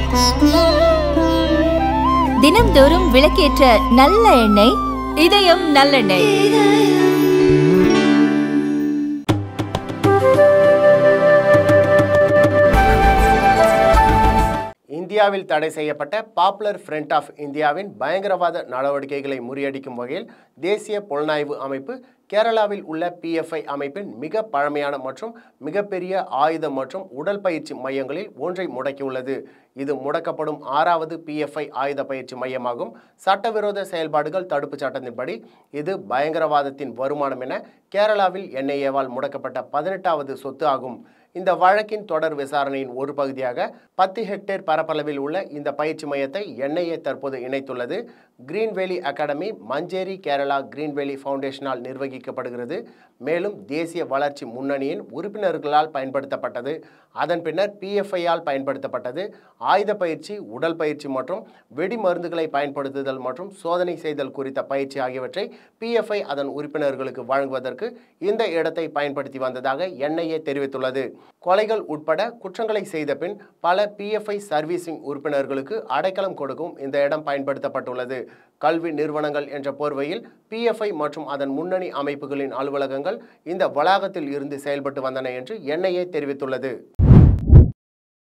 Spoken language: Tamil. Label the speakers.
Speaker 1: தினம்தோறும் விளக்கேற்ற நல்ல எண்ணெய் இதயம் நல்லெண்ணெய்
Speaker 2: இந்தியாவில் தடை செய்யப்பட்ட பாப்புலர் ஃப்ரண்ட் ஆஃப் இந்தியாவின் பயங்கரவாத நடவடிக்கைகளை முறியடிக்கும் வகையில் தேசிய புலனாய்வு அமைப்பு கேரளாவில் உள்ள பிஎஃப்ஐ அமைப்பின் மிக பழமையான மற்றும் மிகப்பெரிய ஆயுத மற்றும் உடல் பயிற்சி மையங்களில் ஒன்றை முடக்கியுள்ளது இது முடக்கப்படும் ஆறாவது பிஎஃப்ஐ ஆயுத பயிற்சி மையமாகும் சட்டவிரோத செயல்பாடுகள் தடுப்புச் சட்டத்தின்படி இது பயங்கரவாதத்தின் வருமானம் என கேரளாவில் என்ஐஏவால் முடக்கப்பட்ட பதினெட்டாவது சொத்து ஆகும் இந்த வழக்கின் தொடர் விசாரணையின் ஒரு பகுதியாக பத்து ஹெக்டேர் பரப்பளவில் உள்ள இந்த பயிற்சி மையத்தை என்ஐஏ தற்போது இணைத்துள்ளது green valley academy Manjeri Kerala green valley ஃபவுண்டேஷனால் நிர்வகிக்கப்படுகிறது மேலும் தேசிய வளர்ச்சி முன்னணியின் உறுப்பினர்களால் பயன்படுத்தப்பட்டது அதன் பின்னர் பிஎஃப்ஐயால் பயன்படுத்தப்பட்டது ஆயுத பயிற்சி உடல் பயிற்சி மற்றும் வெடி மருந்துகளை பயன்படுத்துதல் மற்றும் சோதனை செய்தல் குறித்த பயிற்சி ஆகியவற்றை பிஎஃப்ஐ அதன் உறுப்பினர்களுக்கு வழங்குவதற்கு இந்த இடத்தை பயன்படுத்தி வந்ததாக என்ஐஏ தெரிவித்துள்ளது கொலைகள் உட்பட குற்றங்களை செய்த பின் பல பிஎஃப்ஐ சர்வீசிங் உறுப்பினர்களுக்கு அடைக்கலம் கொடுக்கும் இந்த இடம் பயன்படுத்தப்பட்டுள்ளது கல்வி நிறுவனங்கள் என்ற போர்வையில் பிஎஃப்ஐ மற்றும் அதன் முன்னணி அமைப்புகளின் அலுவலகங்கள் இந்த வளாகத்தில் இருந்து செயல்பட்டு வந்தன என்று என்ஐஏ தெரிவித்துள்ளது